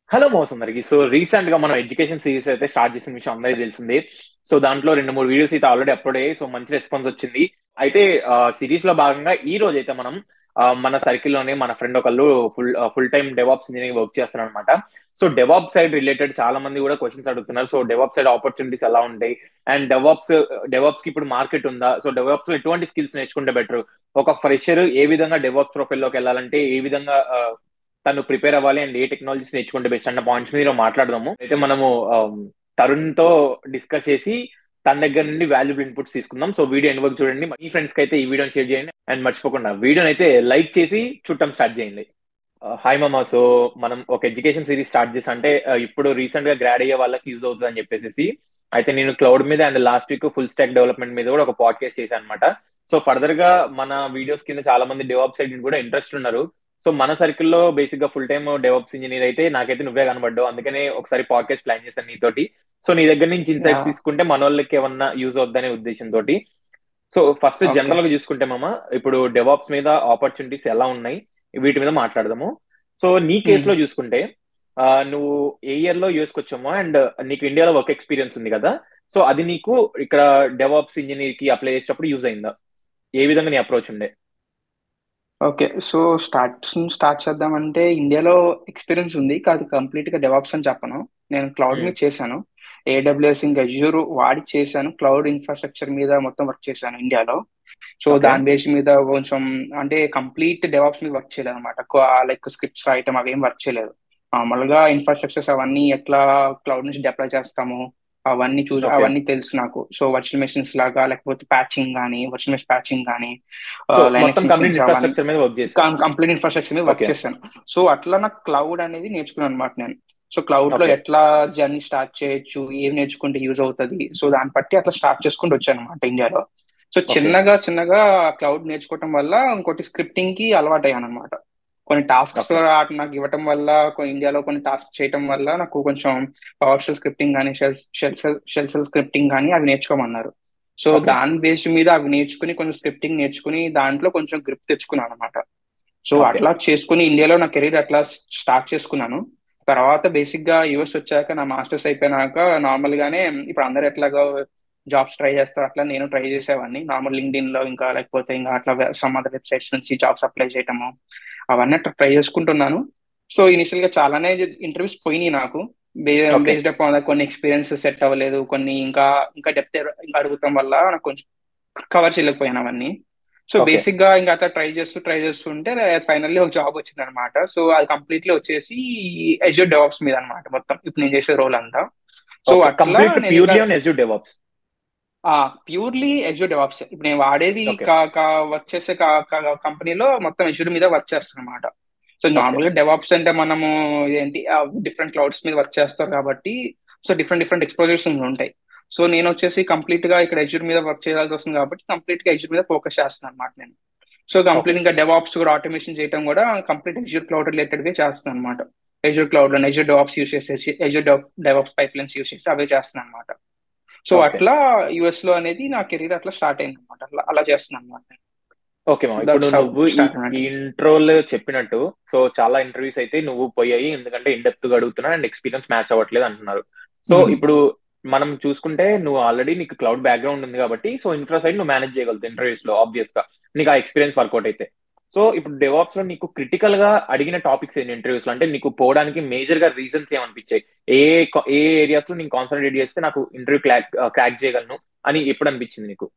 Hello మోస్ అందరికి so recent గా మనం ఎడ్యుకేషన్ సిరీస్ అయితే స్టార్ట్ చేసిన విషయం అందరికీ తెలిసిందే సో దాంట్లో రెండు మూడు వీడియోస్ అయితే ఆల్రెడీ అప్లోడ్ అయ్యాయి సో మంచి రెస్పాన్స్ వచ్చింది అయితే సిరీస్ లో భాగంగా ఈ రోజు అయితే మనం ఆ, మన సర్కిల్ లోనే మన ఫ్రెండ్ ఒకళ్ళు full full time DevOps engineering work చేస్తున్నారు అనమాట సో డెవాప్ సైడ్ రిలేటెడ్ చాలా మంది కూడా క్వశ్చన్స్ అడుగుతున్నారు సో డెవాప్ సైడ్ ఆపర్చునిటీస్ ఎలా ఉంటాయి అండ్ డెవాప్స్ డెవాప్స్ కి ఇప్పుడు మార్కెట్ ఉందా సో డెవాప్స్ లో ఎటువంటి స్కిల్స్ నేర్చుకుంటే బెటర్ ఒక ఫ్రెషర్ ఏ విధంగా డెవాప్స్ ప్రొఫైల్ లోకి వెళ్ళాలంటే ఏ విధంగా ఆ, తను ప్రిపేర్ అవ్వాలి అండ్ ఏ టెక్నాలజీస్ నేర్చుకుంటే బెస్ట్ అన్న పాయింట్స్ మీద ఈరోజు మాట్లాడదాము అయితే మనము తరుణ్ తో డిస్కస్ చేసి తన దగ్గర నుండి వాల్యుబుల్ ఇన్పుట్స్ తీసుకుందాం సో వీడియో ఎండ్ వరకు చూడండి మీ ఫ్రెండ్స్ కి అయితే ఈ వీడియోని షేర్ చేయండి అండ్ మర్చిపోకుండా వీడియోని అయితే లైక్ చేసి చుట్టం స్టార్ట్ చేయండి హాయ్ మామా సో మనం ఒక ఎడ్యుకేషన్ సిరీస్ స్టార్ట్ చేసి అంటే uh, ఇప్పుడు రీసెంట్ గా గ్రాడ్ అయ్యే వాళ్ళకి యూజ్ అవుతుంది అని చెప్పేసి అయితే నేను క్లౌడ్ మీద and last week full stack development మీద కూడా ఒక పాడ్కాస్ట్ చేశాను అనమాట సో ఫర్దర్ గా మన వీడియోస్ కింద చాలా మంది డెవలప్ సైడ్ కూడా ఇంట్రెస్ట్ ఉన్నారు సో మన సర్కిల్లో బేసిక్ గా ఫుల్ టైమ్ డెవలప్స్ ఇంజనీర్ అయితే నాకైతే నువ్వే కనబడ్డావు అందుకనే ఒకసారి పాడ్కాస్ట్ ప్లాన్ చేశాను నీతోటి సో నీ దగ్గర నుంచి ఇన్సైట్స్ Yeah. తీసుకుంటే మన వాళ్ళకి ఏమన్నా యూజ్ అవుద్దనే ఉద్దేశంతో సో ఫస్ట్ Okay. జనరల్ గా చూసుకుంటే మామ ఇప్పుడు డెవాప్స్ మీద ఆపర్చునిటీస్ ఎలా ఉన్నాయి వీటి మీద మాట్లాడదాము సో నీ కేసులో చూసుకుంటే ఆ, నువ్వు ఏ ఇయర్ లో యూఎస్కి వచ్చామో అండ్ నీకు ఇండియాలో వర్క్ ఎక్స్పీరియన్స్ ఉంది కదా సో అది నీకు ఇక్కడ డెవాప్స్ ఇంజనీర్ కి అప్లై చేసేటప్పుడు యూజ్ అయిందా ఏ విధంగా నీ అప్రోచ్ ఉండే ఓకే సో స్టార్ట్ స్టార్ట్ చేద్దామంటే ఇండియాలో ఎక్స్పీరియన్స్ ఉంది కాదు కంప్లీట్ గా డెవాప్స్ అని చెప్పను నేను క్లౌడ్ Hmm. మీద చేశాను ఏడబ్ల్యూఎస్ ఇంకా అజ్యూర్ వాడి చేశాను క్లౌడ్ ఇన్ఫ్రాస్ట్రక్చర్ మీద మొత్తం వర్క్ చేశాను ఇండియాలో సో Okay. దాని బేస్ మీద కొంచెం అంటే కంప్లీట్ డెవాప్స్ మీద వర్క్ చేయలేదు అనమాట లైక్ స్క్రిప్ట్స్ రాయటం అవేం వర్క్ చేయలేదు నార్మల్ గా ఇన్ఫ్రాస్ట్రక్చర్స్ అవన్నీ ఎట్లా క్లౌడ్ నుంచి డిప్లాయ్ చేస్తాము అవన్నీ చూసి Okay. అవన్నీ తెలుసు నాకు సో వర్చువల్ మెషిన్స్ లాగా లేకపోతే ప్యాచింగ్ కానీ వర్చువల్ మెషిన్ ప్యాచింగ్ కానీ సో మొత్తం కంప్లీట్ ఇన్ఫ్రాస్ట్రక్చర్ మీద వర్క్ చేసి కంప్లీట్ ఇన్ఫ్రాస్ట్రక్చర్ మీద వర్క్ Okay. చేశాను సో అట్లా నాకు క్లౌడ్ అనేది నేర్చుకున్నాను అనమాట నేను సో క్లౌడ్ లో Okay. ఎట్లా జర్నీ స్టార్ట్ చేయొచ్చు ఏం నేర్చుకుంటే యూజ్ అవుతుంది సో దాన్ని బట్టి అట్లా స్టార్ట్ చేసుకుంటూ వచ్చాను అనమాట ఇండియాలో సో చిన్నగా చిన్నగా క్లౌడ్ నేర్చుకోవటం వల్ల ఇంకోటి స్క్రిప్టింగ్ కి అలవాటు అయ్యాను అనమాట కొన్ని టాస్క్స్ Okay. నాకు ఇవ్వటం వల్ల కొన్ని ఇండియాలో కొన్ని టాస్క్ చేయటం వల్ల నాకు కొంచెం పవర్ షెల్ స్క్రిప్టింగ్ కానీ shell shell shell shell scripting కానీ అవి నేర్చుకోమన్నారు సో Okay. దాని బేస్ మీద అవి నేర్చుకుని కొంచెం స్క్రిప్టింగ్ నేర్చుకుని దాంట్లో కొంచెం గ్రిప్ తెచ్చుకున్నాను అనమాట సో Okay. అట్లా చేసుకుని ఇండియాలో నా కెరీర్ అట్లా స్టార్ట్ చేసుకున్నాను తర్వాత బేసిక్ గా యుఎస్ వచ్చాక నా మాస్టర్స్ అయిపోయినాక నార్మల్ గానే ఇప్పుడు అందరు ఎట్లాగో జాబ్స్ ట్రై చేస్తారు అట్లా నేను ట్రై చేసేవాడిని నార్మల్ లింక్డ్ఇన్ లో ఇంకా లేకపోతే ఇంకా అట్లా సమ్ అదర్ వెబ్సైట్స్ నుంచి జాబ్స్ అప్లై చేయటము అవన్నీ అట్లా ట్రై చేసుకుంటున్నాను సో ఇనిషియల్ గా చాలానే ఇంటర్వ్యూస్ పోయినాయి నాకు Okay. బేస్డ్ అపాన్ కొన్ని ఎక్స్పీరియన్స్ సెట్ అవ్వలేదు కొన్ని ఇంకా ఇంకా డెప్త్ ఇంకా అడుగుతాం వల్ల నాకు కొంచెం కవర్ చేయలేకపోయాను అవన్నీ సో Okay. బేసిక్ గా ఇంకా అట్లా ట్రై చేస్తూ ట్రై చేస్తుంటే ఫైనల్లీ ఒక జాబ్ వచ్చింది అనమాట సో అది కంప్లీట్లీ వచ్చేసి ఎజ్యూర్ డెవాప్స్ మీద అనమాట మొత్తం ఇప్పుడు నేను చేసే రోల్ అంతా సో అట్లా కంప్లీట్ నేను ప్యూర్లీ ఇంకా on Azure DevOps purely Azure DevOps ఇప్పుడు నేను వాడేది Okay. వర్క్ చేసే కంపెనీలో మొత్తం ఎజ్యూర్ మీద వర్క్ చేస్తాను అనమాట సో నార్మల్ గా డెవాప్స్ అంటే మనము ఏంటి డిఫరెంట్ క్లౌడ్స్ మీద వర్క్ చేస్తారు కాబట్టి సో డిఫరెంట్ డిఫరెంట్ ఎక్స్పోజర్స్ ఉంటాయి సో నేను వచ్చేసి కంప్లీట్ గా ఇక్కడ ఎజ్యూర్ మీద వర్క్ చేయాల్సి వస్తుంది కాబట్టి కంప్లీట్ గా ఎజ్యూర్ మీద ఫోకస్ చేస్తాను అనమాట నేను సో కంప్లీట్ ఇంకా డెవాప్స్ కూడా ఆటోమేషన్ చేయడం కూడా కంప్లీట్ ఎజ్యూర్ క్లౌడ్ రిలేటెడ్ గా చేస్తాను అనమాట ఎజ్యూర్ క్లౌడ్ లో ఎజ్యూర్ డెవాప్స్ యూస్ చేసేసి Azure DevOps pipelines use చేసి అవే చేస్తాను అనమాట సో Okay. అట్లా యుఎస్ లో అనేది నా కెరీర్ అట్లా స్టార్ట్ అయింది అనమాట అట్లా అలా చేస్తున్నాను అనమాట ఓకే మా ఇప్పుడు That's how నువ్వు start అన్నమాట. ఈ ఇంట్రోలో చెప్పినట్టు సో చాలా ఇంటర్వ్యూస్ అయితే నువ్వు పోయాయి ఎందుకంటే ఇన్ డెప్త్ గా అడుగుతున్నావు అండ్ ఎక్స్పీరియన్స్ మ్యాచ్ అవ్వట్లేదు అంటున్నారు సో Mhm. ఇప్పుడు మనం చూసుకుంటే నువ్వు ఆల్రెడీ నీకు క్లౌడ్ బ్యాక్గ్రౌండ్ ఉంది కాబట్టి సో ఇన్ఫ్రా సైడ్ నువ్వు మేనేజ్ చేయగలుగుతావు ఇంటర్వ్యూస్ లో ఆబ్వియస్ గా నీకు ఆ ఎక్స్పీరియన్స్ వర్కౌట్ అయితే సో ఇప్పుడు డెవాప్స్ లో నీకు క్రిటికల్ గా అడిగిన టాపిక్స్ ఏంటి ఇంటర్వ్యూస్ లో అంటే నీకు పోవడానికి మేజర్ గా రీజన్స్ ఏమనిపించాయి ఏ co- ఏ ఏరియాస్ లో నేను కాన్సన్ట్రేట్ చేస్తే నాకు ఇంటర్వ్యూ క్రాక్ క్రాక్ చేయగలను అని ఎప్పుడు అనిపించింది నీకు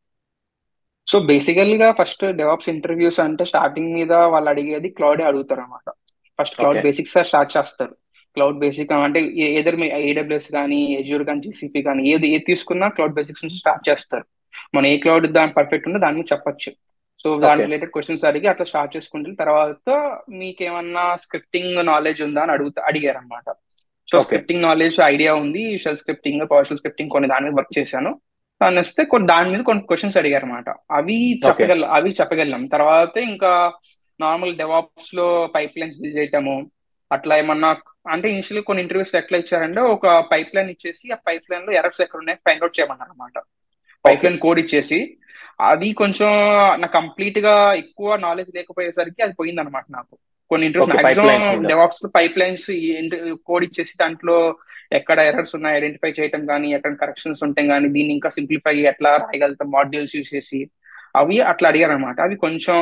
సో బేసికల్ గా ఫస్ట్ డెవాప్స్ ఇంటర్వ్యూస్ అంటే స్టార్టింగ్ మీద వాళ్ళు అడిగేది క్లౌడ్ అడుగుతారు అనమాట first cloud Okay. Basics start చేస్తారు క్లౌడ్ బేసిక్ అంటే ఏదర్ మీ ఏడబ్ల్యూఎస్ కానీ ఎజ్యూర్ కానీ జీసీపీ కానీ ఏది ఏది తీసుకున్నా క్లౌడ్ బేసిక్స్ నుంచి స్టార్ట్ చేస్తారు మనం ఏ క్లౌడ్ దాని పర్ఫెక్ట్ ఉందో దాని మీద చెప్పొచ్చు సో దాని Okay. రిలేటెడ్ క్వశ్చన్స్ అడిగి అట్లా స్టార్ట్ చేసుకుంటే తర్వాత మీకేమన్నా స్క్రిప్టింగ్ నాలెడ్జ్ ఉందా అని అడుగుతా అడిగారు అనమాట so Okay. Scripting knowledge idea ఉంది shell scripting power shell scripting కొన్ని దాని మీద వర్క్ చేశాను దాన్ని వస్తే కొన్ని దాని మీద కొన్ని క్వశ్చన్స్ అడిగారు అనమాట అవి చెప్పగల అవి చెప్పగలం తర్వాత ఇంకా నార్మల్ డెవాప్స్ లో పైప్ లైన్స్ బిల్డ్ చేయటము అట్లా ఏమన్నా అంటే ఇనిషియల్ కొన్ని ఇంటర్వ్యూస్ ఎట్లా ఇచ్చారంటే ఒక పైప్ లైన్ ఇచ్చేసి ఆ పైప్ లైన్ లో ఎర్రర్స్ ఎక్కడ ఉన్నాయి ఫైండ్ అవుట్ చేయమన్నారు అనమాట పైప్ లైన్ కోడ్ ఇచ్చేసి అది కొంచెం నాకు కంప్లీట్ గా ఎక్కువ నాలెడ్జ్ లేకపోయేసరికి అది పోయింది అనమాట నాకు కొన్ని interviews okay pipe maximum lines మీద డెవాప్స్ పైప్ లైన్స్ కోడ్ ఇచ్చేసి దాంట్లో ఎక్కడ ఎర్రర్స్ ఉన్నాయి ఐడెంటిఫై చేయటం కానీ ఎక్కడ కరెక్షన్స్ ఉంటాయి కానీ దీన్ని ఇంకా సింప్లిఫై ఎట్లా రాయగలుగుతాం మాడ్యూల్స్ యూస్ చేసి అవి అట్లా అడిగారు అనమాట అవి కొంచెం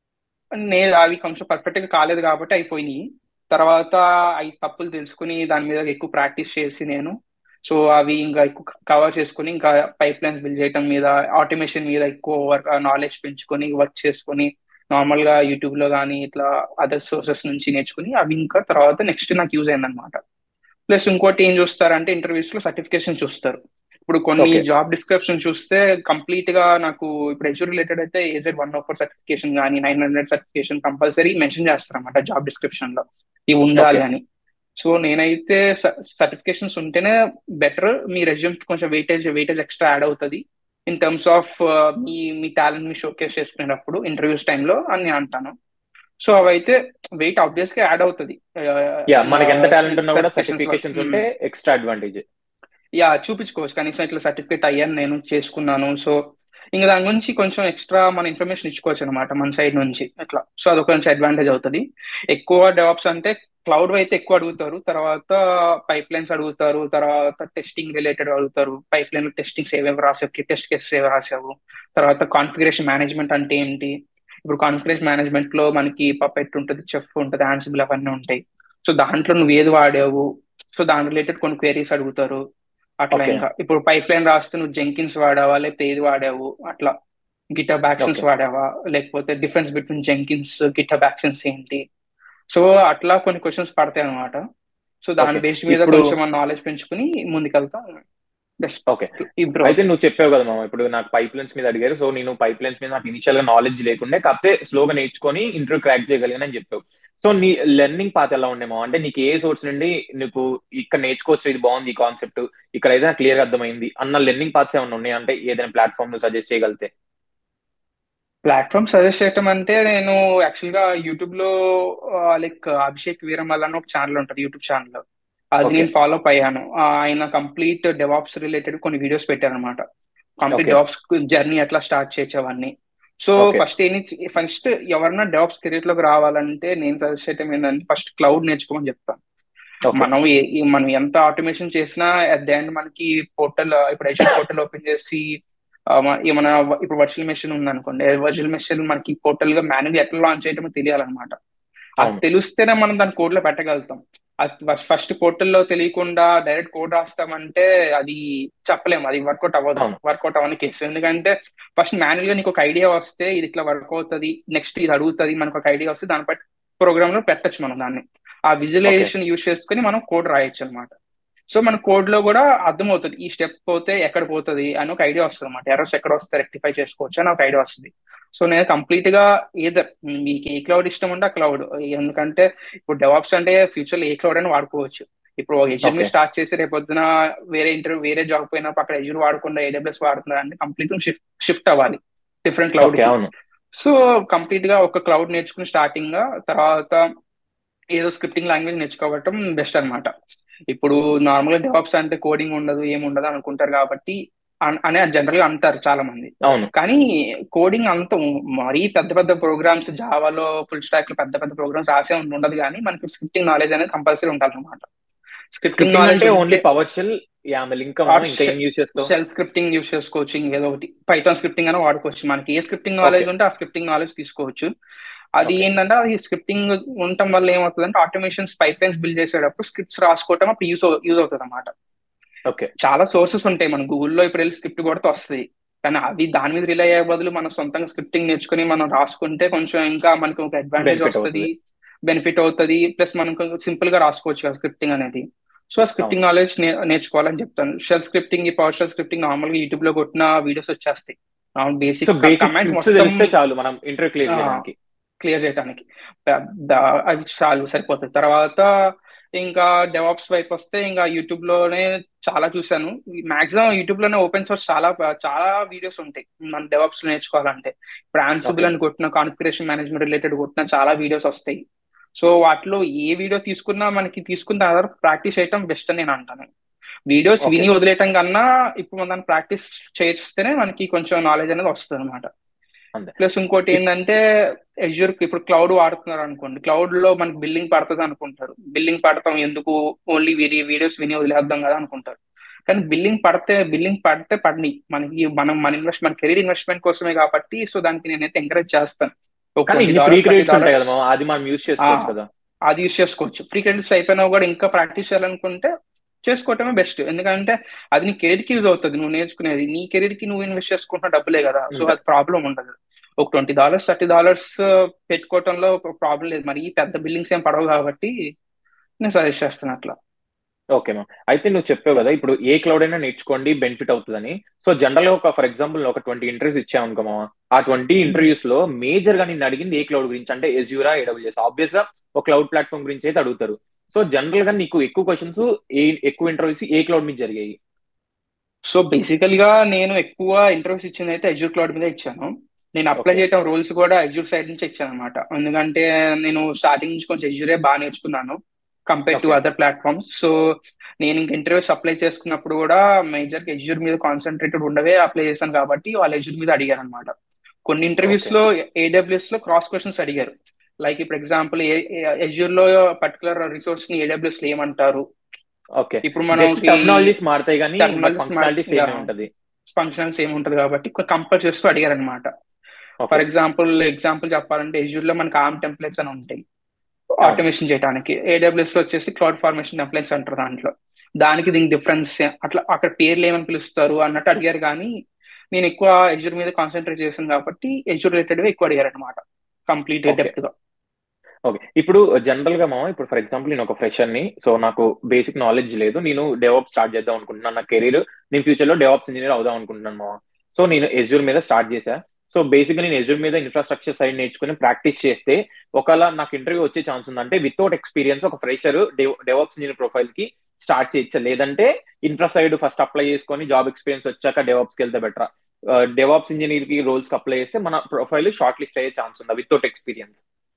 నేను అవి కొంచెం పర్ఫెక్ట్ గా కాలేదు కాబట్టి అయిపోయినాయి తర్వాత అవి తప్పులు తెలుసుకుని దాని మీద ఎక్కువ ప్రాక్టీస్ చేసి నేను సో అవి ఇంకా ఎక్కువ కవర్ చేసుకుని ఇంకా పైప్ లైన్స్ బిల్డ్ చేయడం మీద ఆటోమేషన్ మీద ఎక్కువ వర్క్ నాలెడ్జ్ పెంచుకొని వర్క్ చేసుకుని నార్మల్ గా యూట్యూబ్ లో కానీ ఇట్లా అదర్ సోర్సెస్ నుంచి నేర్చుకుని అవి ఇంకా తర్వాత నెక్స్ట్ నాకు యూజ్ అయిందనమాట ప్లస్ ఇంకోటి ఏం చూస్తారంటే ఇంటర్వ్యూస్ లో సర్టిఫికేషన్ చూస్తారు ఇప్పుడు కొన్ని ఓకే జాబ్ డిస్క్రిప్షన్ చూస్తే కంప్లీట్ గా నాకు ఇప్పుడు ఎజ్యూర్ రిలేటెడ్ అయితే AZ one of four certification కానీ nine hundred certification compulsory mention చేస్తారన్నమాట జాబ్ డిస్క్రిప్షన్ లో ఇవి ఉండాలి ఓకే అని సో నేనైతే సర్టిఫికేషన్స్ ఉంటేనే బెటర్ మీ రెజ్యూమ్ కి కొంచెం వెయిటేజ్ వెయిటేజ్ ఎక్స్ట్రా యాడ్ అవుతుంది ఇన్ టర్మ్స్ ఆఫ్ మీ మీ టాలెంట్ ని షోకేస్ చేసుకునేటప్పుడు ఇంటర్వ్యూస్ టైంలో అని నేను అంటాను సో అవైతే వెయిట్ ఆబ్వియస్ గా యాడ్ అవుతుంది యా మనకి ఎంత టాలెంట్ ఉన్నా కూడా సర్టిఫికేషన్స్ సర్టిఫికేషన్స్ ఉంటే ఎక్స్ట్రా అడ్వాంటేజ్ యా చూపించుకోవచ్చు కనీసం ఇట్లా సర్టిఫికేట్ అయ్యాను నేను చేసుకున్నాను సో ఇంకా దాని గురించి కొంచెం ఎక్స్ట్రా మన ఇన్ఫర్మేషన్ ఇచ్చుకోవచ్చు అనమాట మన సైడ్ నుంచి అట్లా సో అది కొంచెం అడ్వాంటేజ్ అవుతుంది ఎక్కువ డెవలప్స్ అంటే క్లౌడ్ అయితే ఎక్కువ అడుగుతారు తర్వాత పైప్ లైన్స్ అడుగుతారు తర్వాత టెస్టింగ్ రిలేటెడ్ అడుగుతారు పైప్ లైన్ టెస్టింగ్స్ ఏవేవి రాసావు టెస్ట్ కేసెస్ ఏవి రాసావు తర్వాత కాన్ఫిగరేషన్ మేనేజ్మెంట్ అంటే ఏంటి ఇప్పుడు కాన్ఫిగరేషన్ మేనేజ్మెంట్ లో మనకి పపెట్ ఉంటుంది చెఫ్ ఉంటుంది ఆన్సిబుల్ అవన్నీ ఉంటాయి సో దాంట్లో నువ్వు ఏది వాడావు సో దాని రిలేటెడ్ కొన్ని క్వైరీస్ అడుగుతారు అట్లా ఓకే ఇంకా ఇప్పుడు పైప్ లైన్ రాస్తే నువ్వు జెంకిన్స్ వాడావా లేకపోతే ఏది వాడావు అట్లా గిటబ్ యాక్షన్స్ ఓకే వాడావా లేకపోతే difference between Jenkins GitHub actions ఏంటి సో అట్లా కొన్ని క్వశ్చన్స్ పడతాయి అనమాట సో దాని ఓకే బేస్ మీద ఇప్పుడు కొంచెం మన నాలెడ్జ్ పెంచుకుని ముందుకెళ్తాం బెస్ట్ ఓకే ఇంప్రూవ్ అయితే అవుతాం నువ్వు చెప్పావు కదా మామ ఇప్పుడు నాకు పైప్ లైన్స్ మీద అడిగారు సో నేను పైప్ లైన్స్ మీద నాకు ఇనిషియల్ గా నాలెడ్జ్ లేకుండే కాకపోతే స్లోగా నేర్చుకొని ఇంటర్వ్యూ క్రాక్ చేయగలిగానని చెప్పావు సో నీ లెర్నింగ్ పాత్ ఎలా ఉండే మామ అంటే నీకు ఏ సోర్స్ నుండి నీకు ఇక్కడ నేర్చుకోవచ్చు ఇది బాగుంది ఈ కాన్సెప్ట్ ఇక్కడ అయితే నాకు క్లియర్ అర్థమైంది అన్న లెర్నింగ్ పాత్స్ ఏమైనా ఉన్నాయి అంటే ఏదైనా ప్లాట్ఫామ్ నువ్వు సజెస్ట్ చేయగలితే ప్లాట్ఫామ్ సజెస్ట్ చేయటం అంటే నేను యాక్చువల్ గా యూట్యూబ్ లో లైక్ అభిషేక్ వీరమల్ అని ఒక ఛానల్ ఉంటుంది యూట్యూబ్ ఛానల్ అది ఓకే నేను ఫాలో అప్ అయ్యాను ఆ, ఆయన కంప్లీట్ డెవాప్స్ రిలేటెడ్ కొన్ని వీడియోస్ పెట్టారనమాట కంప్లీట్ ఓకే డెవాప్స్ జర్నీ ఎట్లా స్టార్ట్ చేయొచ్చు అవన్నీ సో ఓకే ఫస్ట్ ఏంటి ఫస్ట్ ఎవరన్నా డెవాప్స్ కెరీర్ లోకి రావాలంటే నేను సజెస్ట్ చేయటం ఏంటంటే ఫస్ట్ క్లౌడ్ నేర్చుకోమని చెప్తాను ఓకే మనం ఏ- ఈ- మనం ఎంత ఆటోమేషన్ చేసినా అట్ ద ఎండ్ మనకి పోర్టల్ ఇప్పుడు ఐషర్ పోర్టల్ ఓపెన్ చేసి ఆ, మ- ఏమైనా ఇప్పుడు వర్చువల్ మెషిన్ ఉంది అనుకోండి వర్చువల్ మెషిన్ మనకి పోర్టల్ గా మాన్యువల్ ఎట్లా లాంచ్ చేయటమో తెలియాలన్నమాట అది అవును తెలిస్తేనే మనం దాని కోడ్ లో పెట్టగలుగుతాం అది ఫస్ట్ పోర్టల్ లో తెలియకుండా డైరెక్ట్ కోడ్ రాస్తామంటే అది చెప్పలేము అది వర్కౌట్ అవ్వదు అవును వర్కౌట్ అవ్వని కేసు ఎందుకంటే ఫస్ట్ మాన్యువల్ గా నీకు ఒక ఐడియా వస్తే ఇది ఇట్లా వర్క్ అవుతుంది నెక్స్ట్ ఇది అడుగుతుంది మనకు ఒక ఐడియా వస్తే దానిపై ప్రోగ్రామ్ లో పెట్టచ్చు మనం దాన్ని ఆ ఓకే విజువలైజేషన్ యూజ్ చేసుకుని మనం కోడ్ రాయొచ్చు అనమాట సో మన కోడ్ లో కూడా అర్థమవుతుంది ఈ స్టెప్ పోతే ఎక్కడ పోతుంది అని ఒక ఐడియా వస్తుంది అనమాట ఎర్రర్స్ ఎక్కడ వస్తే రెక్టిఫై చేసుకోవచ్చు అని ఒక ఐడియా వస్తుంది సో నేను కంప్లీట్ గా ఏదర్ మీకు ఏ క్లౌడ్ ఇష్టం ఉంటే ఆ క్లౌడ్ ఎందుకంటే ఇప్పుడు డెవాప్స్ అంటే ఫ్యూచర్ లో ఏ క్లౌడ్ అని వాడుకోవచ్చు ఇప్పుడు ఎజ్యూర్ ఓకే స్టార్ట్ చేసి రేపొద్దున వేరే ఇంటర్వ్యూ వేరే జాబ్ పోయినప్పుడు అక్కడ ఎజ్యూర్ వాడకుండా ఏడబ్ల్యూఎస్ వాడుతున్నారు అంటే కంప్లీట్ షిఫ్ట్ షిఫ్ట్ అవ్వాలి డిఫరెంట్ క్లౌడ్ ఓకే కి అవును సో కంప్లీట్ గా ఒక క్లౌడ్ నేర్చుకుని స్టార్టింగ్ గా తర్వాత ఏదో స్క్రిప్టింగ్ లాంగ్వేజ్ నేర్చుకోవటం బెస్ట్ అన్నమాట ఇప్పుడు నార్మల్ గా డెవాప్స్ అంటే కోడింగ్ ఉండదు ఏమి ఉండదు అనుకుంటారు కాబట్టి అన్- అనే జనరల్ గా అంటారు చాలా మంది అవును కానీ కోడింగ్ అంత మరీ పెద్ద పెద్ద ప్రోగ్రామ్స్ జావాలో ఫుల్ స్టాక్ లో పెద్ద పెద్ద ప్రోగ్రామ్స్ రాసే ఉండదు కానీ మనకి స్క్రిప్టింగ్ నాలెడ్జ్ అనేది కంపల్సరీ ఉండాలన్నమాట స్క్రిప్టింగ్ స్క్రిప్టింగ్ నాలెడ్జ్ అంటే ఓన్లీ ఉంటే పవర్ షెల్ యామెల్ ఇంకా ఆర్ మనం ఇంకా ఏం యూజ్ చేస్తావు షెల్ స్క్రిప్టింగ్ యూస్ చేసుకోవచ్చు ఏదో ఒకటి పైథాన్ స్క్రిప్టింగ్ అని వాడుకోవచ్చు మనకి ఏ స్క్రిప్టింగ్ ఓకే నాలెడ్జ్ ఉంటే ఆ స్క్రిప్టింగ్ నాలెడ్జ్ తీసుకోవచ్చు అది ఓకే ఏంటంటే అది స్క్రిప్టింగ్ ఉండటం వల్ల ఏమవుతుందంటే ఆటోమేషన్స్ పైప్ లైన్స్ బిల్డ్ చేసేటప్పుడు స్క్రిప్ట్స్ రాసుకోవటం అప్పుడు యూస్ యూజ్ అవుతుంది అనమాట ఓకే చాలా సోర్సెస్ ఉంటాయి మన గూగుల్లో ఇప్పుడు వెళ్ళి స్క్రిప్ట్ కొడితే వస్తుంది కానీ అవి దాని మీద రిలై అయ్యే బదులు మనం సొంతంగా స్క్రిప్టింగ్ నేర్చుకుని మనం రాసుకుంటే కొంచెం ఇంకా మనకు ఒక అడ్వాంటేజ్ బెనిఫిట్ వస్తుంది అవుతుంది బెనిఫిట్ అవుతుంది ప్లస్ మనం సింపుల్ గా రాసుకోవచ్చు కదా స్క్రిప్టింగ్ అనేది సో ఆ అవును స్క్రిప్టింగ్ నాలెడ్జ్ నేర్చుకోవాలని చెప్తాను షెల్ స్క్రిప్టింగ్ ఈ పవర్ షెల్ స్క్రిప్టింగ్ నార్మల్ గా యూట్యూబ్ లో కొట్టిన వీడియోస్ వచ్చేస్తాయి so basic basic commands scripts మొత్తం తెలిస్తే చాలు మనం ఇంటర్వ్యూ క్లియర్ చేయడానికి క్లియర్ చేయడానికి పెద్ద అవి చాలు సరిపోతుంది తర్వాత ఇంకా డెవాప్స్ వైపు వస్తే ఇంకా యూట్యూబ్ లోనే చాలా చూశాను మాక్సిమం యూట్యూబ్ లోనే ఓపెన్ సోర్స్ చాలా చాలా వీడియోస్ ఉంటాయి మన డెవాప్స్ నేర్చుకోవాలంటే ఇప్పుడు ఆన్సిబుల్ ఓకే అని కొట్టిన కాన్ఫిగరేషన్ మేనేజ్మెంట్ రిలేటెడ్ కొట్టిన చాలా వీడియోస్ వస్తాయి సో వాటిలో ఏ వీడియో తీసుకున్నా మనకి తీసుకున్న తర్వాత ప్రాక్టీస్ చేయటం బెస్ట్ అని నేను అంటాను వీడియోస్ ఓకే విని వదిలేయటం కన్నా ఇప్పుడు మనం దాన్ని ప్రాక్టీస్ చేస్తేనే మనకి కొంచెం నాలెడ్జ్ అనేది వస్తుంది అనమాట అంతే ప్లస్ ఇంకోటి ఏంటంటే ఎజ్యూర్ ఇప్పుడు క్లౌడ్ వాడుతున్నారు అనుకోండి క్లౌడ్ లో మనకి బిల్లింగ్ పడుతుంది అనుకుంటారు బిల్లింగ్ పడతాం ఎందుకు ఓన్లీ వీడియో వీడియోస్ విని వదిలేద్దాం కదా అనుకుంటారు కానీ బిల్లింగ్ పడితే బిల్లింగ్ పడితే పడినాయి మనకి మనం మన ఇన్వెస్ట్ మన కెరీర్ ఇన్వెస్ట్మెంట్ కోసమే కాబట్టి సో దానికి నేనైతే ఎంకరేజ్ చేస్తాను ఒక కానీ ట్వంటీ ఇన్ని ఫ్రీ డాలర్స్ థర్టీ క్రెడిట్స్ ఉంటాయి కదా డాలర్స్ మామ అది మనం యూజ్ చేసుకోవచ్చు కదా అది యూస్ చేసుకోవచ్చు ఫ్రీ క్రెడిట్స్ అయిపోయినా కూడా ఇంకా ప్రాక్టీస్ చేయాలనుకుంటే చేసుకోవటమే బెస్ట్ ఎందుకంటే అది నీ కెరీర్ కి యూజ్ అవుతుంది నువ్వు నేర్చుకునేది నీ కెరీర్ కి నువ్వు ఇన్వెస్ట్ చేసుకుంటున్న డబ్బులే కదా సో అంతే అది ప్రాబ్లం ఉండదు ఒక ట్వంటీ డాలర్స్ థర్టీ డాలర్స్ పెట్టుకోవటంలో ప్రాబ్లం లేదు మరి ఈ పెద్ద బిల్డింగ్స్ ఏం పడవు కాబట్టి నేను సజెస్ట్ చేస్తాను అట్లా ఓకే మ్యామ్ అయితే నువ్వు చెప్పావు కదా ఇప్పుడు ఏ క్లౌడ్ అయినా నేర్చుకోండి బెనిఫిట్ అవుతుందని సో జనరల్ గా ఒక ఫర్ ఎగ్జాంపుల్ ఒక ట్వంటీ ఇంటర్వ్యూస్ ఇచ్చావు అనుకో మామ ఆ ట్వంటీ ఇంటర్వ్యూస్ లో మేజర్ గా నేను అడిగింది ఏ క్లౌడ్ గురించి అంటే ఎజ్యూరా ఏడబ్ల్యూఎస్ ఆబ్వియస్ గా ఒక క్లౌడ్ ప్లాట్ఫామ్ గురించి అయితే అడుగుతారు సో జనరల్ గా నీకు ఎక్కువ క్వశ్చన్స్ ఏ ఎక్కువ ఇంటర్వ్యూస్ ఏ క్లౌడ్ మీద జరిగాయి సో బేసికల్ గా నేను ఎక్కువ ఇంటర్వ్యూస్ ఇచ్చింది అయితే అజ్యూర్ క్లౌడ్ మీద ఇచ్చాను నేను అప్లై ఓకే చేయటం రోల్స్ కూడా అజ్యూర్ సైడ్ నుంచి ఇచ్చాను అనమాట ఎందుకంటే నేను స్టార్టింగ్ నుంచి కొంచెం అజ్యూరే బాగా నేర్చుకున్నాను compare to okay other platforms so నేను ఇంక ఇంటర్వ్యూస్ అప్లై చేసుకున్నప్పుడు కూడా మేజర్ ఎజ్యూర్ మీద కాన్సన్ట్రేటెడ్ ఉండవే అప్లై చేశాను కాబట్టి వాళ్ళు ఎజ్యూర్ మీద అడిగారు అనమాట కొన్ని ఇంటర్వ్యూస్ ఓకే లో ఏడబ్ల్యూఎస్ లో క్రాస్ క్వశ్చన్స్ అడిగారు లైక్ ఇప్పుడు ఎగ్జాంపుల్ ఎజ్యూర్ లో పర్టికులర్ రిసోర్స్ ని ఏడబ్ల్యూఎస్ లో ఏమంటారు ఓకే ఇప్పుడు జస్ట్ మనకి టెక్నాలజీస్ మారుతాయి కానీ బట్ టెర్మినాలజీస్ ఫంక్షనాలిటీ సేమ్ ఉంటది ఫంక్షన్స్ ఏమి ఉంటది కాబట్టి కంపేర్ చేస్తూ అడిగారు అనమాట ఓకే ఫర్ ఎగ్జాంపుల్ ఎగ్జాంపుల్ చెప్పాలంటే ఎజ్యూర్ లో మనకి ఆర్మ్ టెంప్లెట్స్ అని ఉంటాయి అవును ఆటోమేషన్ చేయడానికి ఏడబ్ల్యూఎస్ లో వచ్చేసి క్లౌడ్ ఫార్మేషన్ టెంప్లెట్స్ అంటారు దాంట్లో దానికి దీనికి డిఫరెన్స్ అట్లా అక్కడ పేర్లు ఏమని పిలుస్తారు అన్నట్టు అడిగారు కానీ నేను ఎక్కువ ఎజ్యూర్ మీద కాన్సన్ట్రేట్ చేశాను కాబట్టి ఎజ్యూర్ రిలేటెడ్ ఎక్కువ అడిగారు అనమాట కంప్లీట్ ఓకే డెప్త్ గా ఓకే ఇప్పుడు జనరల్ గా మామ ఇప్పుడు ఫర్ ఎగ్జాంపుల్ నేను ఒక ఫ్రెషర్ ని సో నాకు బేసిక్ నాలెడ్జ్ లేదు నేను డెవాప్స్ స్టార్ట్ చేద్దాం అనుకుంటున్నాను నా కెరీర్ నేను ఫ్యూచర్ లో డెవాప్స్ ఇంజనీర్ అవుదాం అనుకుంటున్నాను మామ సో నేను ఎజ్యూర్ మీద స్టార్ట్ చేశా సో బేసిక్ గా నేను ఎజ్యూర్ మీద ఇన్ఫ్రాస్ట్రక్చర్ సైడ్ నేర్చుకుని ప్రాక్టీస్ చేస్తే ఒకవేళ నాకు ఇంటర్వ్యూ వచ్చే ఛాన్స్ ఉందంటే వితౌట్ ఎక్స్పీరియన్స్ ఒక ఫ్రెషర్ డెవాప్స్ ఇంజనీర్ ప్రొఫైల్ కి స్టార్ట్ చేయొచ్చా లేదంటే ఇన్ఫ్రా సైడ్ ఫస్ట్ అప్లై చేసుకొని జాబ్ ఎక్స్పీరియన్స్ వచ్చాక డెవాప్స్ కి వెళ్తే బెటర్ డెవాప్స్ ఇంజనీర్ కి రోల్స్ కి అప్లై చేస్తే మన ప్రొఫైల్ షార్ట్ లిస్ట్ అయ్యే ఛాన్స్ ఉందా without experience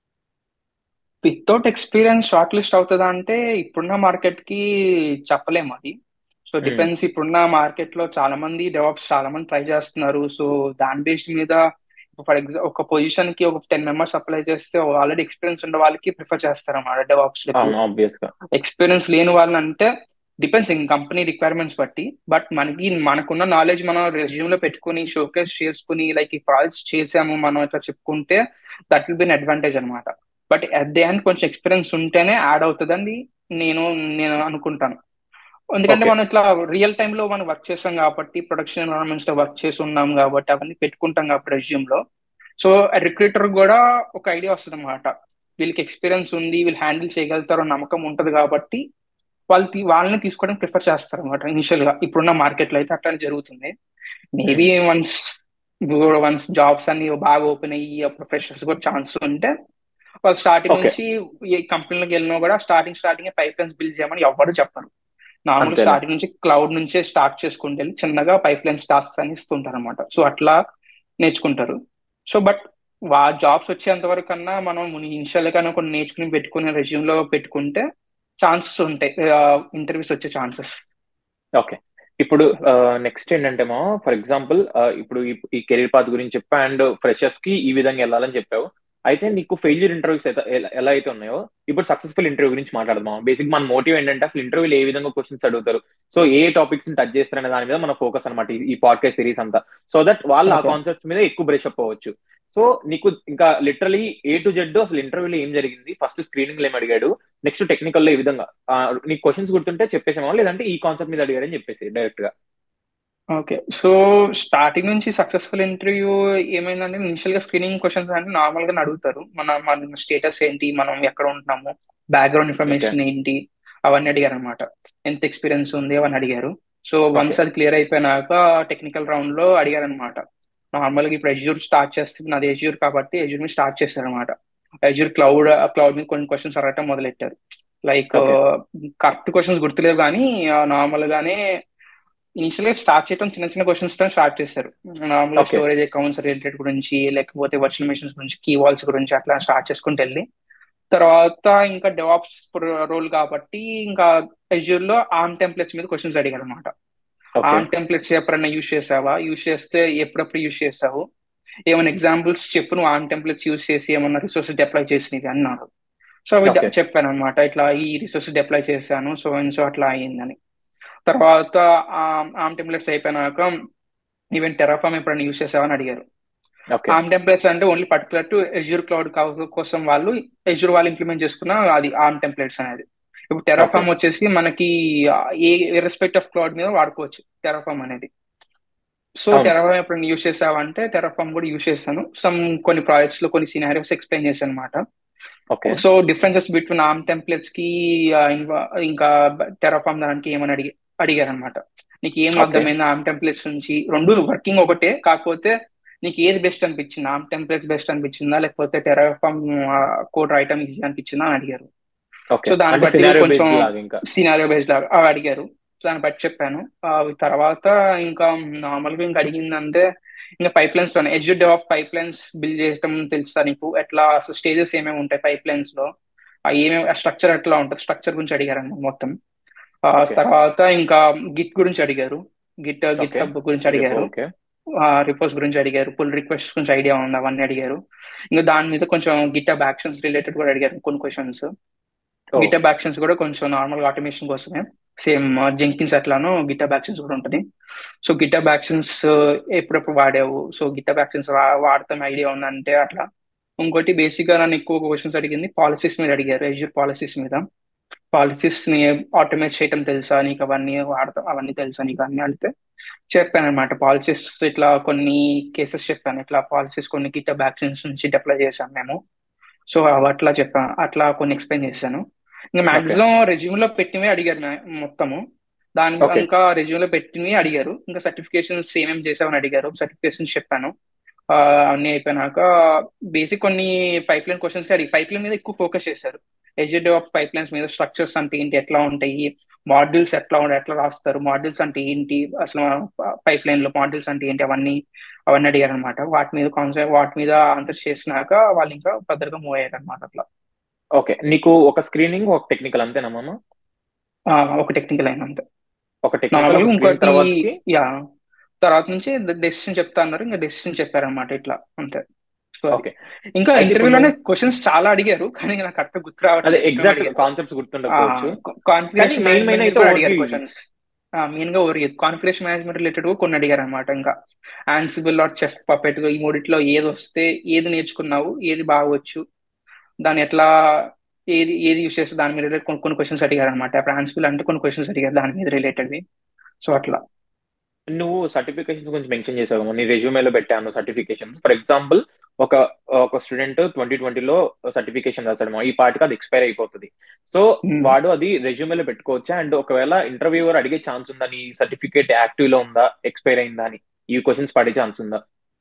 without experience shortlist అవుతుందా అంటే ఇప్పుడున్న మార్కెట్ కి చెప్పలేము అది సో డిపెండ్స్ ఇప్పుడున్న మార్కెట్ లో చాలా మంది డెవాప్స్ చాలా మంది ట్రై చేస్తున్నారు సో దాని బేస్డ్ మీద ఫర్ ఎగ్జాంపుల్ ఒక పొజిషన్ కి ఒక టెన్ మెంబర్స్ అప్లై చేస్తే ఆల్రెడీ ఎక్స్పీరియన్స్ ఉన్న వాళ్ళకి ప్రిఫర్ చేస్తారు అన్నమాట డెవాప్స్ లకి అవును ఆబ్వియస్ గా ఎక్స్పీరియన్స్ లేని వాళ్ళని అంటే డిపెండ్స్ ఇన్ కంపెనీ రిక్వైర్మెంట్స్ బట్టి బట్ మనకి మనకున్న నాలెడ్జ్ మనం రెజ్యూమ్ లో పెట్టుకుని షోకేస్ చేసుకుని లైక్ ఈ ప్రాజెక్ట్స్ చేసాము మనం ఇట్లా చెప్పుకుంటే దట్ విల్ బిన్ అడ్వాంటేజ్ అనమాట బట్ అట్ ది ఎండ్ కొంచెం ఎక్స్పీరియన్స్ ఉంటేనే యాడ్ అవుతుందని నేను నేను అనుకుంటాను ఎందుకంటే ఓకే మనం ఇట్లా రియల్ టైమ్ లో మనం వర్క్ చేస్తాం కాబట్టి ప్రొడక్షన్ ఎన్విరాన్మెంట్స్ లో వర్క్ చేసి ఉన్నాం కాబట్టి అవన్నీ పెట్టుకుంటాం కాబట్టి రెజ్యూమ్ లో సో రిక్రూటర్ కూడా ఒక ఐడియా వస్తుంది అనమాట వీళ్ళకి ఎక్స్పీరియన్స్ ఉంది వీళ్ళు హ్యాండిల్ చేయగలుగుతారు నమ్మకం ఉంటది కాబట్టి వాళ్ళు తీ- వాళ్ళని తీసుకోవడానికి ప్రిఫర్ చేస్తారు అనమాట ఇనిషియల్ గా ఇప్పుడున్న మార్కెట్ లో అయితే అట్లానే జరుగుతుంది మేబీ వన్స్ వన్స్ జాబ్స్ అన్ని బాగా ఓపెన్ అయ్యి ఫ్రెషర్స్ కూడా ఛాన్స్ ఉంటే వాళ్ళు స్టార్టింగ్ ఓకే నుంచి ఏ కంపెనీలోకి వెళ్ళినా కూడా starting starting pipelines build చేయమని ఎవ్వరు చెప్పరు నార్మల్ అంతేలే స్టార్టింగ్ నుంచి క్లౌడ్ నుంచే స్టార్ట్ చేసుకుంటే వెళ్ళి చిన్నగా పైప్ లైన్స్ టాస్క్స్ అని ఇస్తుంటారు అనమాట సో అట్లా నేర్చుకుంటారు సో బట్ వా జాబ్స్ వచ్చేంత వరకు కన్నా మనం ఇనిషియల్ గానే కొన్ని నేర్చుకుని పెట్టుకుని రెజ్యూమ్ లో పెట్టుకుంటే ఛాన్సెస్ ఉంటాయి ఇంటర్వ్యూస్ వచ్చే ఛాన్సెస్ ఓకే ఇప్పుడు నెక్స్ట్ ఏంటంటే మా ఫర్ ఎగ్జాంపుల్ ఇప్పుడు ఈ ఈ కెరీర్ పాత్ గురించి చెప్పా అండ్ ఫ్రెషర్స్ కి ఈ విధంగా వెళ్ళాలని చెప్పావు అయితే నీకు ఫెయిల్యూర్ ఇంటర్వ్యూస్ అయితే ఎలా ఎలా అయితే ఉన్నాయో ఇప్పుడు సక్సెస్ఫుల్ ఇంటర్వ్యూ గురించి మాట్లాడదాం బేసిక్ మన మోటివ్ ఏంటంటే అసలు ఇంటర్వ్యూలో ఏ విధంగా క్వశ్చన్స్ అడుగుతారు సో ఏ టాపిక్స్ ని టచ్ చేస్తారనే దాని మీద మన ఫోకస్ అనమాట ఈ పాడ్కాస్ట్ సిరీస్ అంతా సో దట్ వాళ్ళు ఆ ఓకే కాన్సెప్ట్ మీద ఎక్కువ బ్రష్ అప్ అవ్వచ్చు సో నీకు ఇంకా లిటరలీ ఏ టు జెడ్ అసలు ఇంటర్వ్యూలో ఏం జరిగింది ఫస్ట్ స్క్రీనింగ్ లో ఏం అడిగాడు నెక్స్ట్ టెక్నికల్ లో ఈ విధంగా ఆ, నీకు క్వశ్చన్స్ గుర్తుంటే చెప్పేసామా లేదంటే ఈ కాన్సెప్ట్ మీద అడిగాడని చెప్పేసి డైరెక్ట్ గా ఓకే సో స్టార్టింగ్ నుంచి సక్సెస్ఫుల్ ఇంటర్వ్యూ ఏమైందంటే ఇనిషియల్ గా స్క్రీనింగ్ క్వశ్చన్స్ అంటే నార్మల్ గా అడుగుతారు మన మన స్టేటస్ ఏంటి మనం ఎక్కడ ఉంటున్నాము బ్యాక్గ్రౌండ్ ఓకే ఇన్ఫర్మేషన్ ఏంటి అవన్నీ అడిగారు అనమాట ఎంత ఎక్స్పీరియన్స్ ఉంది అవన్నీ అడిగారు సో ఓకే వన్స్ అది క్లియర్ అయిపోయినాక టెక్నికల్ రౌండ్ లో అడిగారు అనమాట నార్మల్ గా ఇప్పుడు ఎజ్యూర్ స్టార్ట్ చేస్తే నాది ఎజ్యూర్ కాబట్టి ఎజ్యూర్ మీద స్టార్ట్ చేశారు అనమాట ఎజ్యూర్ క్లౌడ్ క్లౌడ్ మీద కొన్ని క్వశ్చన్స్ అడగటం మొదలెట్టారు లైక్ ఓకే కరెక్ట్ క్వశ్చన్స్ గుర్తులేవు కానీ నార్మల్ గానే ఇనిషియల్ గా స్టార్ట్ చేయడం చిన్న చిన్న క్వశ్చన్స్ తో స్టార్ట్ చేశారు నార్మల్ గా ఓకే స్టోరేజ్ అకౌంట్స్ రిలేటెడ్ గురించి లేకపోతే వర్చువల్ మెషిన్స్ గురించి కీ వాల్స్ గురించి అట్లా స్టార్ట్ చేసుకుంటూ వెళ్ళి తర్వాత ఇంకా డెవాప్స్ రోల్ కాబట్టి ఇంకా అజ్యూర్ లో ఆర్మ్ టెంప్లెట్స్ మీద క్వశ్చన్స్ అడిగారు అనమాట ఓకే ఆర్మ్ టెంప్లెట్స్ ఎప్పుడైనా యూజ్ చేసావా యూజ్ చేస్తే ఎప్పుడప్పుడు యూజ్ చేసావు ఏమైనా ఎగ్జాంపుల్స్ చెప్పు నువ్వు ఆన్ టెంప్లెట్స్ యూస్ చేసి ఏమన్నా రిసోర్సెస్ డిప్లాయ్ చేసినవి అన్నారు సో అవి ఓకే చెప్పాను అనమాట ఇట్లా ఈ రిసోర్సెస్ డిప్లాయ్ చేశాను సో అండ్ సో అట్లా అయ్యిందని తర్వాత ఆమ్ టెంప్లెట్స్ అయిపోయినాక ఈవెన్ టెరాఫామ్ ఎప్పుడైనా యూస్ చేసావని అడిగారు ఓకే ఆమ్ టెంప్లెట్స్ అంటే only particular to Azure cloud కోసం వాళ్ళు ఎజ్యూర్ వాళ్ళు ఇంప్లిమెంట్ చేసుకున్న అది ఆమ్ టెంప్లెట్స్ అనేది ఇప్పుడు ఓకే టెరాఫామ్ వచ్చేసి మనకి ఆ, ఏ రెస్పెక్ట్ ఆఫ్ క్లౌడ్ మీద వాడుకోవచ్చు టెరాఫామ్ అనేది సో అవును టెరాఫామ్ ఎప్పుడు యూస్ చేసావంటే టెరాఫామ్ కూడా యూస్ చేశాను సమ్ కొన్ని ప్రాజెక్ట్స్ లో కొన్ని సినారియోస్ ఎక్స్ప్లెయిన్ చేశాను అనమాట okay so differences between ARM templates కి ఆ, ఇన్వా- ఇంకా టెరాఫామ్ దానికి ఏమని అడిగి అడిగారు అనమాట నీకు ఏం ఓకే అర్థమైంది ఆర్మ్ టెంప్లెట్స్ నుంచి రెండు వర్కింగ్ ఒకటే కాకపోతే నీకు ఏది బెస్ట్ అనిపించింది ఆర్మ్ టెంప్లెట్స్ బెస్ట్ అనిపించిందా లేకపోతే టెరాఫామ్ కోడ్ రాయటం ఈజీ అనిపించిందా అని అడిగారు ఓకే సో దాన్ని అంటే బట్టి సినారియో కొంచెం బేస్డ్ లాగా ఇంకా సినారియో బేస్డ్ లాగా అవి అడిగారు సో దాన్ని బట్టి చెప్పాను అవి తర్వాత ఇంకా నార్మల్ గా ఇంకా అడిగిందంటే ఇంకా పైప్ లైన్స్ లోనే ఎడ్జ్ డెవలప్ పైప్ లైన్స్ బిల్డ్ చేయడం తెలుసా నీకు ఎట్లా స్టేజెస్ ఏమేమి ఉంటాయి పైప్ లైన్స్ లో ఆ ఏమేమి స్ట్రక్చర్ ఎట్లా ఉంటుంది స్ట్రక్చర్ గురించి అడిగారు అన్నమాట మొత్తం ఆ ఓకే తర్వాత ఇంకా గిట్ గురించి అడిగారు గిట్ గిట్ ఓకే హబ్ గురించి రిపో అడిగారు ఓకే రిపోర్ట్స్ గురించి అడిగారు పుల్ రిక్వెస్ట్ గురించి ఐడియా ఉంది అవన్నీ అడిగారు ఇంకా దాని మీద కొంచెం గిట్ హబ్ యాక్షన్స్ రిలేటెడ్ కూడా అడిగారు కొన్ని క్వశ్చన్స్ ఓ గిటబ్ యాక్షన్స్ కూడా కొంచెం నార్మల్ ఆటోమేషన్ కోసమే సేమ్ జెంకిన్స్ అట్లాను గిటబ్ యాక్షన్స్ కూడా ఉంటుంది సో గిటబ్ యాక్షన్స్ ఎప్పుడెప్పుడు వాడావు సో గిటబ్ యాక్షన్స్ వాడతాం ఐడియా ఉందంటే అట్లా ఇంకోటి బేసిక్ గా నన్ను ఎక్కువ క్వశ్చన్స్ అడిగింది పాలసీస్ మీద అడిగారు ఎజ్యూర్ పాలసీస్ మీద పాలసీస్ ని ఆటోమేట్ చేయటం తెలుసా నీకు అవన్నీ వాడతాం అవన్నీ తెలుసా నీకు అన్ని అడిగితే చెప్పాను అనమాట పాలసీస్ ఇట్లా కొన్ని కేసెస్ చెప్పాను ఇట్లా పాలసీస్ కొన్ని గిటబ్ యాక్షన్స్ నుంచి డిప్లై చేశాం మేము సో అవి అట్లా చెప్పాను అట్లా కొన్ని ఎక్స్ప్లెయిన్ చేశాను ఇంకా ఓకే మాక్సిమం రెజ్యూమ్ లో పెట్టినవి అడిగారు మా- మొత్తము దాని ఓకే ఇంకా రెజ్యూమ్ లో పెట్టినవి అడిగారు ఇంకా సర్టిఫికేషన్స్ ఏమేమి చేసామని అడిగారు సర్టిఫికేషన్స్ చెప్పాను ఆ, అన్ని అయిపోయినాక బేసిక్ కొన్ని పైప్ లైన్ క్వశ్చన్స్ అడిగి పైప్ లైన్ మీద ఎక్కువ ఫోకస్ చేశారు ఎజ్యూడ్ ఆఫ్ పైప్ లైన్స్ మీద స్ట్రక్చర్స్ అంటే ఏంటి ఎట్లా ఉంటాయి మాడ్యూల్స్ ఎట్లా ఉంటాయి ఎట్లా రాస్తారు మాడ్యూల్స్ అంటే ఏంటి అసలు పైప్ లైన్ లో మాడ్యూల్స్ అంటే ఏంటి అవన్నీ అవన్నీ అడిగారు అనమాట వాటి మీద కాన్సెప్ట్ వాటి మీద ఆన్సర్ చేసినాక వాళ్ళు ఇంకా ఫర్దర్ గా మూవ్ అయ్యారు అనమాట అట్లా ఓకే నీకు ఒక స్క్రీనింగ్ ఒక టెక్నికల్ అంతేనా మామ ఆ, ఒక టెక్నికల్ అయిన అంతే ఒక టెక్నికల్ నార్మల్ ఒక స్క్రీన్ ఇంకోటి తర్వాతకి యా తర్వాత నుంచి డెసిషన్ చెప్తా అన్నారు ఇంకా డెసిషన్ చెప్పారనమాట ఇట్లా అంతే సో అది ఓకే ఇంకా అయితే ఇప్పుడు ఇంటర్వ్యూలోనే నువ్వు క్వశ్చన్స్ చాలా అడిగారు కానీ నాకు కరెక్ట్ గుర్తు అదే రావట్లేదు ఏమేమి ఎగ్జాక్ట్ అడిగారు కాన్సెప్ట్స్ గుర్తుండకపోవచ్చు కానీ కాన్ఫిగరేషన్ మెయిన్ మెయిన్ మేనేజ్మెంట్ అయితే కూడా ఓవర్వ్యూ అడిగారు ఇవి క్వశ్చన్స్ మెయిన్ గా ఓవర్ కాన్ఫిగరేషన్ మేనేజ్మెంట్ రిలేటెడ్ గా కొన్ని అడిగారు అనమాట ఇంకా ఆన్సిబుల్ ఆర్ చెఫ్ పపెట్ ఈ మూడిట్లో ఏది వస్తే ఏది నేర్చుకున్నావు ఏది బాగవచ్చు దాన్ని ఎట్లా ఏది ఏది యూస్ చేస్తే దాని మీద related కొన్ని కొన్ని క్వశ్చన్స్ అడిగారు అనమాట అప్పుడు ఆన్సిబుల్ అంటే కొన్ని క్వశ్చన్స్ అడిగారు దాని మీద రిలేటెడ్ సో అట్లా నువ్వు సర్టిఫికేషన్స్ గురించి మెన్షన్ చేసావు కదా, నీ రెజ్యూమేలో పెట్టాను సర్టిఫికేషన్ ఫర్ ఎగ్జాంపుల్ ఒక ఒక స్టూడెంట్ ట్వంటీ ట్వంటీలో సర్టిఫికేషన్ రాసాడు ఈ పార్ట్కి అది ఎక్స్పైర్ అయిపోతుంది సో ఉమ్. వాడు అది రెజ్యూమేలో పెట్టుకోవచ్చా అండ్ ఒకవేళ ఇంటర్వ్యూవర్ అడిగే ఛాన్స్ ఉందా నీ సర్టిఫికేట్ యాక్టివ్ లో ఉందా ఎక్స్పైర్ అయిందా అని ఈ క్వశ్చన్స్ పడే ఛాన్స్ ఉందా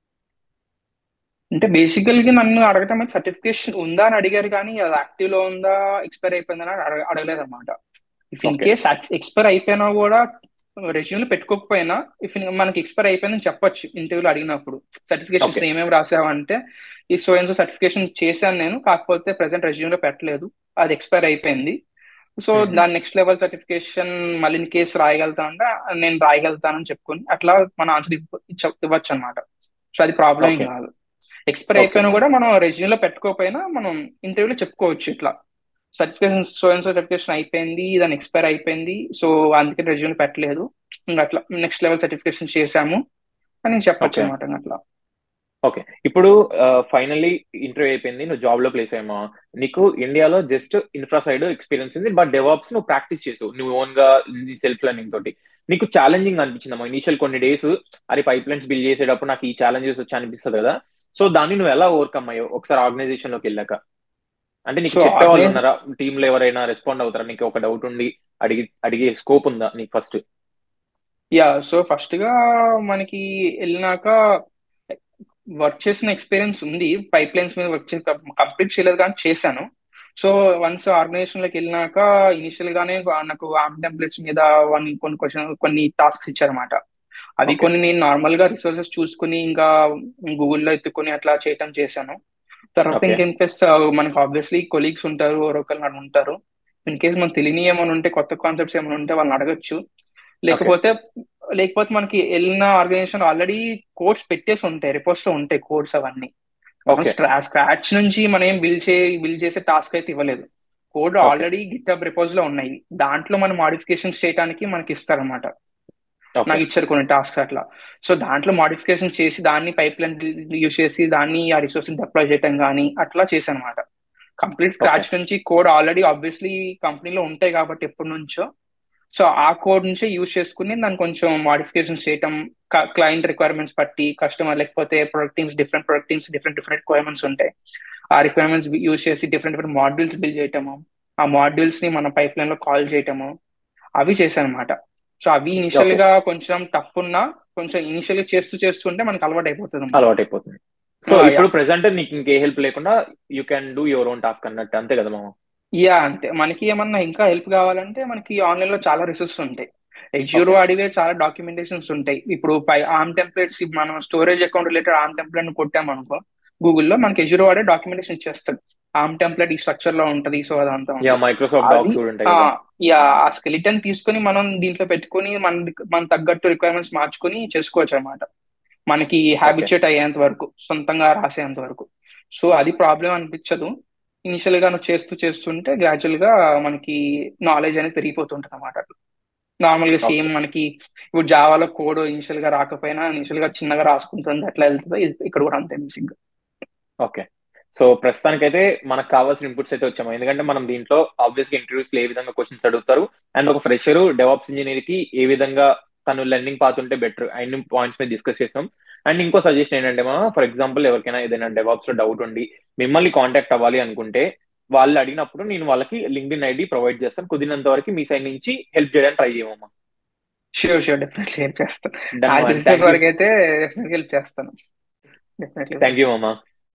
అంటే బేసికల్ గా నన్ను అడగటం అయితే సర్టిఫికేషన్ ఉందా అని అడిగారు కానీ అది యాక్టివ్ లో ఉందా ఎక్స్పైర్ అయిపోయిందా అని అడగ అడగలేదు అనమాట if in okay case expire అయిపోయినా కూడా రెజ్యూమ్ లో పెట్టుకోకపోయినా ఇఫ్ మనకి ఎక్స్పైర్ అయిపోయిందని చెప్పొచ్చు ఇంటర్వ్యూలో అడిగినప్పుడు సర్టిఫికేషన్స్ ఓకే ఏమేమి రాసావంటే ఈ సో అండ్ సో సర్టిఫికేషన్ చేశాను నేను కాకపోతే ప్రెసెంట్ రెజ్యూమ్ లో పెట్టలేదు అది ఎక్స్పైర్ అయిపోయింది సో దాని నెక్స్ట్ లెవెల్ సర్టిఫికేషన్ మళ్ళీ ఇన్ కేసు రాయగలుగుతా అంటే నేను రాయగలుగుతానని చెప్పుకొని అట్లా మన ఆన్సర్ ఇవ్వచ్చు అనమాట సో అది ప్రాబ్లం ఏం ఓకే కాదు ఎక్స్పైర్ ఓకే అయిపోయినా కూడా మనం రెజ్యూమ్ లో పెట్టుకోకపోయినా మనం ఇంటర్వ్యూలో చెప్పుకోవచ్చు ఇట్లా సర్టిఫికేషన్ సో అండ్ సర్టిఫికేషన్ అయిపోయింది దాని ఎక్స్పైర్ అయిపోయింది సో అందుకే రెజ్యూమ్ పెట్టలేదు ఇంకా అట్లా నెక్స్ట్ లెవెల్ సర్టిఫికేషన్ చేశాము అని చెప్పొచ్చు ఓకే అనమాట అట్లా ఓకే ఇప్పుడు ఫైనల్లీ ఇంటర్వ్యూ అయిపోయింది నువ్వు జాబ్ లో ప్లేస్ అయ్యామా నీకు ఇండియాలో జస్ట్ ఇన్ఫ్రా సైడ్ ఎక్స్పీరియన్స్ ఉంది బట్ డెవాప్స్ నువ్వు ప్రాక్టీస్ చేసావు నువ్వు ఓన్ గా సెల్ఫ్ లెర్నింగ్ తోటి నీకు ఛాలెంజింగ్ అనిపించిందమ్మా ఇనిషియల్ కొన్ని డేస్ అరే పైప్ లైన్స్ బిల్డ్ చేసేటప్పుడు నాకు ఈ ఛాలెంజెస్ వచ్చి అనిపిస్తుంది కదా సో దాన్ని నువ్వు ఎలా ఓవర్కమ్ అయ్యావు ఒకసారి ఆర్గనైజేషన్ లోకి వెళ్ళాక అంటే నీకు సో చెప్పే వాళ్ళు ఆర్గనైజ్ ఉన్నారా టీమ్ లో ఎవరైనా రెస్పాండ్ అవుతారా నీకు ఒక డౌట్ ఉండి అడిగి అడిగే స్కోప్ ఉందా నీకు ఫస్ట్ యా సో ఫస్ట్ గా మనకి వెళ్ళినాక వర్క్ చేసిన ఎక్స్పీరియన్స్ ఉంది పైప్ లైన్స్ మీద వర్క్ చేసి కంప్లీట్ చేయలేదు కానీ చేశాను సో వన్స్ ఆర్గనైజేషన్ లోకి వెళ్ళినాక ఇనిషియల్ గానే నాకు ఆర్మ్ టెంప్లెట్స్ మీద వన్ కొన్ని క్వశ్చన్ కొన్ని టాస్క్స్ ఇచ్చారన్నమాట అవి ఓకే కొన్ని నేను నార్మల్ గా రిసోర్సెస్ చూసుకుని ఇంకా గూగుల్లో ఎత్తుకొని అట్లా చేయటం చేశాను తర్వాత ఓకే ఇంకేం ప్లస్ మనకి ఆబ్వియస్లీ కొలీగ్స్ ఉంటారు ఒకరు ఉంటారు ఇన్ కేస్ మనకు తెలియని ఏమైనా ఉంటే కొత్త కాన్సెప్ట్స్ ఏమైనా ఉంటే వాళ్ళని అడగచ్చు ఓకే లేకపోతే లేకపోతే మనకి వెళ్ళిన ఆర్గనైజేషన్ ఆల్రెడీ కోడ్స్ పెట్టేసి ఉంటాయి రిపోర్ట్స్ లో ఉంటాయి కోడ్స్ అవన్నీ ఓకే స్క్రాచ్ నుంచి మనం ఏం బిల్డ్ చే బిల్డ్ చేసే టాస్క్ అయితే ఇవ్వలేదు code okay already GitHub repos లో ఉన్నాయి దాంట్లో మనం మాడిఫికేషన్స్ చేయడానికి మనకి ఇస్తారనమాట ఓకే నాకు ఇచ్చారు కొన్ని టాస్క్ అట్లా సో దాంట్లో మాడిఫికేషన్ చేసి దాన్ని పైప్ లైన్ యూజ్ చేసి దాన్ని ఆ రిసోర్స్ డిప్లాయ్ చేయడం కానీ అట్లా చేశాను అనమాట కంప్లీట్ ఓకే స్క్రాచ్ నుంచి కోడ్ ఆల్రెడీ ఆబ్వియస్లీ కంపెనీలో ఉంటాయి కాబట్టి ఎప్పటి నుంచో సో ఆ కోడ్ నుంచే యూజ్ చేసుకుని దాన్ని కొంచెం మాడిఫికేషన్ చేయటం క్లయింట్ రిక్వైర్మెంట్స్ బట్టి కస్టమర్ లేకపోతే product teams different product teams different different requirements ఉంటాయి ఆ రిక్వైర్మెంట్స్ యూజ్ చేసి డిఫరెంట్ డిఫరెంట్ మాడ్యూల్స్ బిల్డ్ చేయటము ఆ మాడ్యూల్స్ ని మన పైప్ లైన్ లో కాల్ చేయటము అవి చేశాను అనమాట సో అవి ఇనిషియల్ ఓకే గా కొంచెం టఫ్ ఉన్నా కొంచెం ఇనిషియల్ గా చేస్తూ చేస్తుంటే మనకు అలవాటు అయిపోతుంది అనమాట అలవాటు అయిపోతుంది సో యా ఇప్పుడు ప్రెసెంట్ నీకు ఇంకే హెల్ప్ లేకుండా you can do your own task అన్నట్టు అంతే కదా మామ యా అంతే మనకి ఏమన్నా ఇంకా హెల్ప్ కావాలంటే మనకి ఆన్లైన్ లో చాలా రిసోర్స్ ఉంటాయి ఎజ్యూర్ ఓకే వాడివే చాలా డాక్యుమెంటేషన్స్ ఉంటాయి ఇప్పుడు పై ఆర్మ్ టెంప్లెట్స్ మనం storage account related ARM template కొట్టామనుకో గూగుల్లో మనకి ఎజ్యూర్ వాడే డాక్యుమెంటేషన్ ఇచ్చేస్తాడు ఆర్మ్ టెంప్లెట్ ఈ స్ట్రక్చర్ లో ఉంటది సో అదంతా యా ఉంటది మైక్రోసాఫ్ట్ అది డాక్స్ కూడా ఉంటాయి ఆ కదా యా ఆ స్కెలిటన్ తీసుకొని మనం దీంట్లో పెట్టుకొని మన మన తగ్గట్టు రిక్వైర్మెంట్స్ మార్చుకొని చేసుకోవచ్చు అనమాట మనకి ఓకే హ్యాబిచుయేట్ అయ్యేంత వరకు సొంతంగా రాసేంత వరకు సో అది ప్రాబ్లం అనిపించదు ఇనిషియల్ గా నువ్వు చేస్తూ చేస్తుంటే గ్రాడ్యువల్ గా మనకి నాలెడ్జ్ అనేది పెరిగిపోతుంటది అనమాట నార్మల్ గా ఓకే సేమ్ మనకి ఇప్పుడు జావాలో కోడ్ ఇనిషియల్ గా రాకపోయినా ఇనిషియల్ గా చిన్నగా రాసుకుంటుంది అట్లా వెళ్తుందో ఇది- ఇక్కడ కూడా అంతే మిసింగ్ ఓకే సో ప్రస్తుతానికైతే మనకు కావాల్సిన ఇన్పుట్స్ అయితే వచ్చాము ఎందుకంటే మనం దీంట్లో ఆబ్వియస్ గా ఇంటర్వ్యూస్ లో ఏ విధంగా క్వశ్చన్స్ అడుగుతారు అండ్ ఒక ఫ్రెషర్ డెవాప్స్ ఇంజనీర్ కి ఏ విధంగా తను లెర్నింగ్ పాత్ ఉంటే బెటర్ అన్ని పాయింట్స్ మీద డిస్కస్ చేసాం అండ్ ఇంకో సజెషన్ ఏంటంటే మనం ఫర్ ఎగ్జాంపుల్ ఎవరికైనా ఏదైనా డెవాప్స్ లో డౌట్ ఉండి మిమ్మల్ని కాంటాక్ట్ అవ్వాలి అనుకుంటే వాళ్ళు అడిగినప్పుడు నేను వాళ్ళకి లింక్డ్ఇన్ ఐడి ప్రొవైడ్ చేస్తాను కుదిరినంత వరకు మీ సైడ్ నుంచి హెల్ప్ చేయడానికి ట్రై చేయమమ్మా షూర్ షూర్ డెఫినెట్లీ హెల్ప్ చేస్తాను డన్ నాకు మ్యామ్ తెలిసినంత థ్యాంక్ యూ వరకు అయితే డెఫినెట్లీ హెల్ప్ చేస్తాను డెఫినెట్లీ థ్యాంక్ యూ అమ్మా